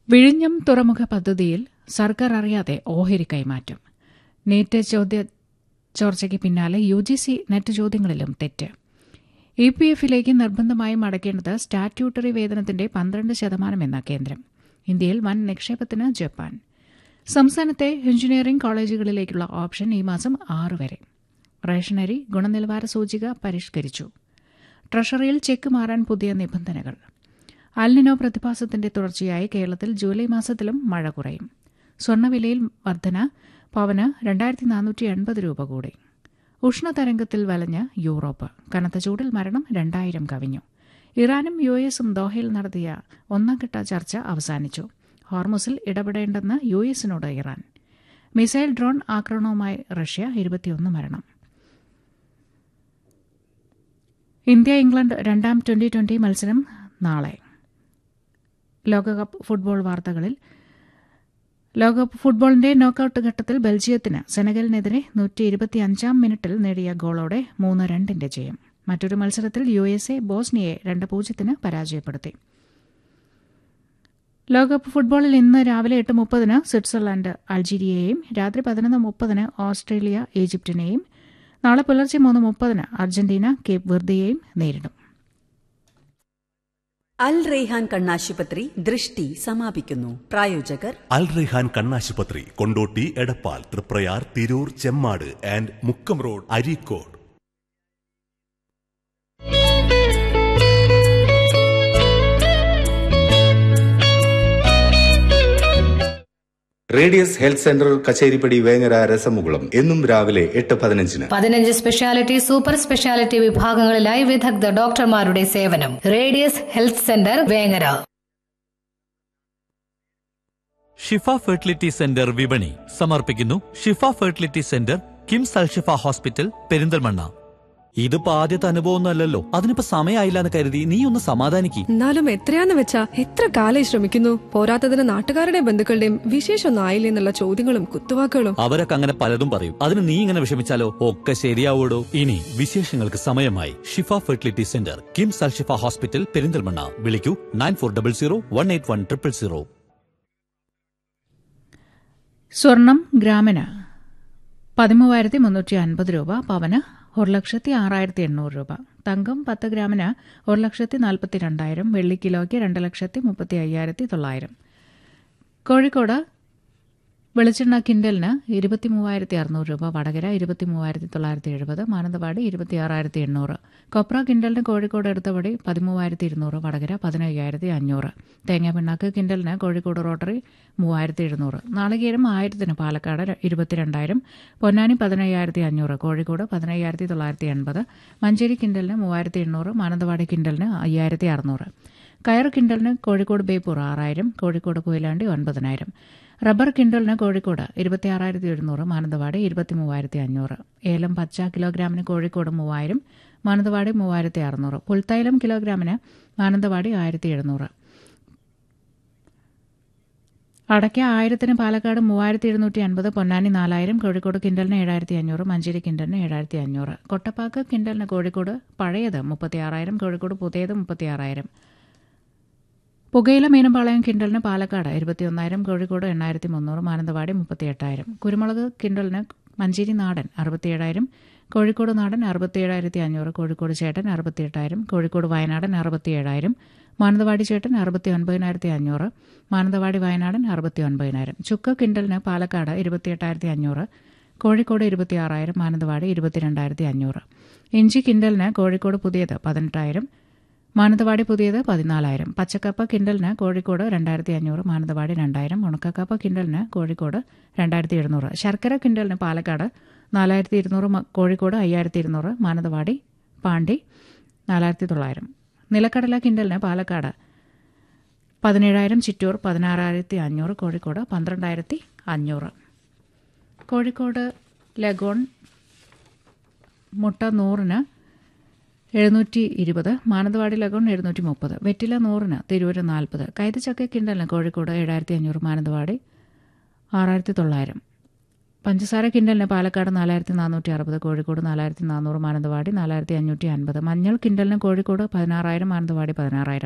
വിഴിഞ്ഞം തുറമുഖ പദ്ധതിയിൽ സർക്കാർ അറിയാതെ ഓഹരി കൈമാറ്റം നീറ്റ് ചോദ്യ ചോർച്ചയ്ക്ക് പിന്നാലെ യു ജി സി നെറ്റ് ചോദ്യങ്ങളിലും തെറ്റ് ഇ പി എഫിലേക്ക് നിർബന്ധമായും അടയ്ക്കേണ്ടത് സ്റ്റാറ്റ്യൂട്ടറി വേതനത്തിന്റെ പന്ത്രണ്ട് ശതമാനമെന്ന കേന്ദ്രം ഇന്ത്യയിൽ വൻ നിക്ഷേപത്തിന് ജപ്പാൻ സംസ്ഥാനത്തെ എഞ്ചിനീയറിംഗ് കോളേജുകളിലേക്കുള്ള ഓപ്ഷൻ ഈ മാസം ആറ് വരെ റേഷനരി ഗുണനിലവാര സൂചിക പരിഷ്കരിച്ചു ട്രഷറിയിൽ ചെക്ക് മാറാൻ പുതിയ നിബന്ധനകൾ അൽനിനോ പ്രതിഭാസത്തിന്റെ തുടർച്ചയായി കേരളത്തിൽ ജൂലൈ മാസത്തിലും മഴ കുറയും സ്വർണ്ണവിലയിൽ വർധന പവന് രണ്ടായിരത്തി നാനൂറ്റി എൺപത് രൂപ കൂടി ഉഷ്ണതരംഗത്തിൽ വലഞ്ഞ് യൂറോപ്പ് കനത്ത ചൂടിൽ മരണം രണ്ടായിരം കവിഞ്ഞു ഇറാനും യു എസും ദോഹയിൽ നടത്തിയ ഒന്നാംഘട്ട ചർച്ച അവസാനിച്ചു ഹോർമുസിൽ ഇടപെടേണ്ടെന്ന് യു എസിനോട് ഇറാൻ മിസൈൽ ഡ്രോൺ ആക്രമണവുമായി റഷ്യ ഇരുപത്തിയൊന്ന് മരണം ഇന്ത്യ ഇംഗ്ലണ്ട് രണ്ടാം ട്വന്റി ട്വന്റി മത്സരം നാളെ ലോകകപ്പ് ഫുട്ബോൾ വാർത്തകളിൽ ലോകകപ്പ് ഫുട്ബോളിന്റെ നോക്കൌട്ട് ഘട്ടത്തിൽ ബെൽജിയത്തിന് സെനഗലിനെതിരെ നൂറ്റി ഇരുപത്തിയഞ്ചാം മിനിറ്റിൽ നേടിയ ഗോളോടെ മൂന്ന് രണ്ടിന്റെ ജയം മറ്റൊരു മത്സരത്തിൽ യു എസ് എ ബോസ്നിയയെ രണ്ട് പൂജ്യത്തിന് പരാജയപ്പെടുത്തി ലോകകപ്പ് ഫുട്ബോളിൽ ഇന്ന് രാവിലെ എട്ട് മുപ്പതിന് സ്വിറ്റ്സർലൻഡ് അൾജീരിയയെയും രാത്രി പതിനൊന്ന് മുപ്പതിന് ഓസ്ട്രേലിയ ഈജിപ്തിനെയും നാളെ പുലർച്ചെ മൂന്ന് മുപ്പതിന് അർജന്റീന കേപ്പ് വെർദിയെയും നേരിടും അൽ റെയ്ഹാൻ കണ്ണാശുപത്രി ദൃഷ്ടി സമാപിക്കുന്നു പ്രായോജകർ അൽ റെഹാൻ കണ്ണാശുപത്രി Kondotty Edappal Triprayar Tirur Chemmad and Mukkam road Areekode radius health centre Kacheripadi Vengara രസമുകുളം എന്നും രാവിലെ എട്ട് പതിനഞ്ചിന് പതിനഞ്ച് സ്പെഷ്യാലിറ്റി സൂപ്പർ സ്പെഷ്യാലിറ്റി വിഭാഗങ്ങളിലായി വിദഗ്ധ ഡോക്ടർമാരുടെ സേവനം radius health centre Vengara Shifa fertility centre വിപണി സമർപ്പിക്കുന്നു Shifa fertility centre KIMS Alshifa hospital Perinthalmanna ഇതിപ്പോ ആദ്യത്തെ അനുഭവമൊന്നുമല്ലല്ലോ അതിനിപ്പോ സമയമായില്ല എന്ന് കരുതി നീ ഒന്ന് സമാധാനിക്ക് എന്നാലും എത്രയാന്ന് വെച്ചാ എത്ര കാലായി ശ്രമിക്കുന്നു പോരാത്തതിന് നാട്ടുകാരുടെയും ബന്ധുക്കളുടെയും വിശേഷമൊന്നും ആയില്ലേ എന്നുള്ള ചോദ്യങ്ങളും കുത്തുവാക്കുകളും അവരൊക്കെ അങ്ങനെ പലതും പറയും അതിന് നീ ഇങ്ങനെ വിഷമിച്ചാലോ ഒക്കെ ശരിയാവൂടോ ഇനി വിശേഷങ്ങൾക്ക് സമയമായി Shifa fertility centre KIMS Alshifa hospital Perinthalmanna വിളിക്കൂ nine four double zero one eight one triple zero സ്വർണം ഗ്രാമിന് പതിമൂവായിരത്തി മുന്നൂറ്റി അൻപത് രൂപ പവന് ഒരു ലക്ഷത്തി ആറായിരത്തി എണ്ണൂറ് രൂപ തങ്കം പത്ത് ഗ്രാമിന് ഒരു ലക്ഷത്തി നാൽപ്പത്തി രണ്ടായിരം വെള്ളി കിലോയ്ക്ക് രണ്ട് ലക്ഷത്തി മുപ്പത്തി അയ്യായിരത്തി തൊള്ളായിരം കോഴിക്കോട് വെളിച്ചെണ്ണ കിൻഡലിന് ഇരുപത്തി മൂവായിരത്തി അറുന്നൂറ് രൂപ വടകര ഇരുപത്തി മൂവായിരത്തി തൊള്ളായിരത്തി എഴുപത് മാനന്തവാടി ഇരുപത്തി ആറായിരത്തി എണ്ണൂറ് കൊപ്ര കിൻഡലിന് കോഴിക്കോട് എടുത്തപടി പതിമൂവായിരത്തി ഇരുന്നൂറ് വടകര പതിനയ്യായിരത്തി അഞ്ഞൂറ് തേങ്ങ പിണ്ണാക്ക് കിൻഡലിന് കോഴിക്കോട് റോട്ടറി മൂവായിരത്തി എഴുന്നൂറ് നാളികേരം ആയിരത്തിന് പാലക്കാട് ഇരുപത്തിരണ്ടായിരം പൊന്നാനി പതിനയ്യായിരത്തി അഞ്ഞൂറ് കോഴിക്കോട് പതിനയ്യായിരത്തി തൊള്ളായിരത്തി എൺപത് മഞ്ചേരി കിൻഡലിന് മൂവായിരത്തി എണ്ണൂറ് മാനന്തവാടി കിൻഡലിന് അയ്യായിരത്തി അറുന്നൂറ് കയർ കിൻഡലിന് കോഴിക്കോട് ബേപ്പൂർ ആറായിരം കോഴിക്കോട് കൊയിലാണ്ടി ഒൻപതിനായിരം റബ്ബർ കിൻഡലിന് കോഴിക്കോട് ഇരുപത്തിയാറായിരത്തി എഴുന്നൂറ് മാനന്തവാടി ഇരുപത്തി മൂവായിരത്തി അഞ്ഞൂറ് ഏലം പച്ച കിലോഗ്രാമിന് കോഴിക്കോട് മൂവായിരം മാനന്തവാടി മൂവായിരത്തി അറുന്നൂറ് പുൽത്തൈലം കിലോഗ്രാമിന് മാനന്തവാടി ആയിരത്തി എഴുന്നൂറ് അടയ്ക്ക ആയിരത്തിന് പാലക്കാട് മൂവായിരത്തി എഴുന്നൂറ്റി അൻപത് പൊന്നാനി നാലായിരം കോഴിക്കോട് കിൻഡലിന് ഏഴായിരത്തി അഞ്ഞൂറ് മഞ്ചേരി കിൻഡലിന് ഏഴായിരത്തി അഞ്ഞൂറ് കൊട്ടപ്പാക്ക് കിൻഡലിന് കോഴിക്കോട് പഴയത് മുപ്പത്തിയാറായിരം കോഴിക്കോട് പുതിയത് മുപ്പത്തിയാറായിരം പുകയില മീനമ്പാളയം കിൻഡലിന് പാലക്കാട് ഇരുപത്തിയൊന്നായിരം കോഴിക്കോട് എണ്ണായിരത്തി മുന്നൂറ് മാനന്തവാടി മുപ്പത്തിയെട്ടായിരം കുരുമുളക് കിൻഡലിന് മഞ്ചേരി നാടൻ അറുപത്തിയേഴായിരം കോഴിക്കോട് നാടൻ അറുപത്തിയേഴായിരത്തി അഞ്ഞൂറ് കോഴിക്കോട് ചേട്ടൻ അറുപത്തിയെട്ടായിരം കോഴിക്കോട് വയനാടൻ അറുപത്തിയേഴായിരം മാനന്തവാടി ചേട്ടൻ അറുപത്തി ഒൻപതിനായിരത്തി അഞ്ഞൂറ് മാനന്തവാടി വയനാടൻ അറുപത്തി ഒൻപതിനായിരം ചുക്ക് കിൻഡലിന് പാലക്കാട് ഇരുപത്തിയെട്ടായിരത്തി അഞ്ഞൂറ് കോഴിക്കോട് ഇരുപത്തിയാറായിരം മാനന്തവാടി ഇരുപത്തിരണ്ടായിരത്തി അഞ്ഞൂറ് ഇഞ്ചി കിൻഡലിന് കോഴിക്കോട് പുതിയത് പതിനെട്ടായിരം മാനന്തവാടി പുതിയത് പതിനാലായിരം പച്ചക്കപ്പ കിൻഡലിന് കോഴിക്കോട് രണ്ടായിരത്തി അഞ്ഞൂറ് മാനന്തവാടി രണ്ടായിരം ഉണക്കക്കപ്പ കിൻഡലിന് കോഴിക്കോട് രണ്ടായിരത്തി എഴുന്നൂറ് ശർക്കര കിൻഡലിന് പാലക്കാട് നാലായിരത്തി ഇരുന്നൂറ് കോഴിക്കോട് അയ്യായിരത്തി ഇരുന്നൂറ് മാനന്തവാടി പാണ്ടി നാലായിരത്തി തൊള്ളായിരം നിലക്കടല കിൻഡലിന് പാലക്കാട് പതിനേഴായിരം ചിറ്റൂർ പതിനാറായിരത്തി അഞ്ഞൂറ് കോഴിക്കോട് പന്ത്രണ്ടായിരത്തി അഞ്ഞൂറ് കോഴിക്കോട് ലഗോൺ മുട്ട നൂറിന് എഴുന്നൂറ്റി ഇരുപത് മാനന്തവാടി ലഗോൺ എഴുന്നൂറ്റി മുപ്പത് വെറ്റില നൂറിന് തിരൂര് നാൽപ്പത് കൈതച്ചക്ക കിണ്ടലിന് കോഴിക്കോട് ഏഴായിരത്തി അഞ്ഞൂറ് മാനന്തവാടി ആറായിരത്തി തൊള്ളായിരം പഞ്ചസാര കിൻഡലിന് പാലക്കാട് നാലായിരത്തി നാനൂറ്റി അറുപത് കോഴിക്കോട് നാലായിരത്തി നാനൂറ് മാനന്തവാടി നാലായിരത്തി അഞ്ഞൂറ്റി അൻപത് മഞ്ഞൾ കിൻഡലിന് കോഴിക്കോട് പതിനാറായിരം മാനന്തവാടി പതിനാറായിരം